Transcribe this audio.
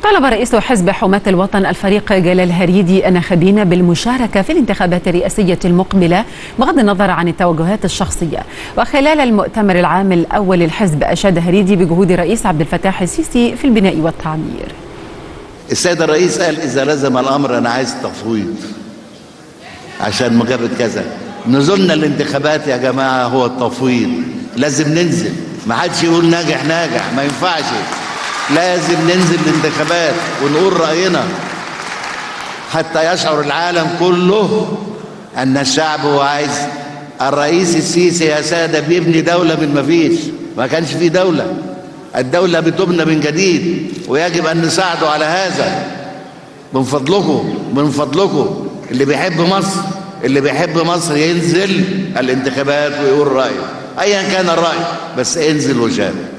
طلب رئيس حزب حماة الوطن الفريق جلال هريدي الناخبين بالمشاركة في الانتخابات الرئاسية المقبلة بغض النظر عن التوجهات الشخصية وخلال المؤتمر العام الأول للحزب أشاد هريدي بجهود الرئيس عبد الفتاح السيسي في البناء والتعمير السيد الرئيس قال إذا لزم الأمر أنا عايز تفويض عشان مجرد كذا نزلنا الانتخابات يا جماعة هو التفويض لازم ننزل ما حدش يقول ناجح ناجح ما ينفعش لازم ننزل الانتخابات ونقول رأينا حتى يشعر العالم كله أن الشعب هو عايز الرئيس السيسي يا سادة بيبني دولة من ما فيش ما كانش في دولة الدولة بتبنى من جديد ويجب أن نساعده على هذا من فضلكم من فضلكم اللي بيحب مصر اللي بيحب مصر ينزل الانتخابات ويقول رأيه أيا كان الرأي بس انزل وشارك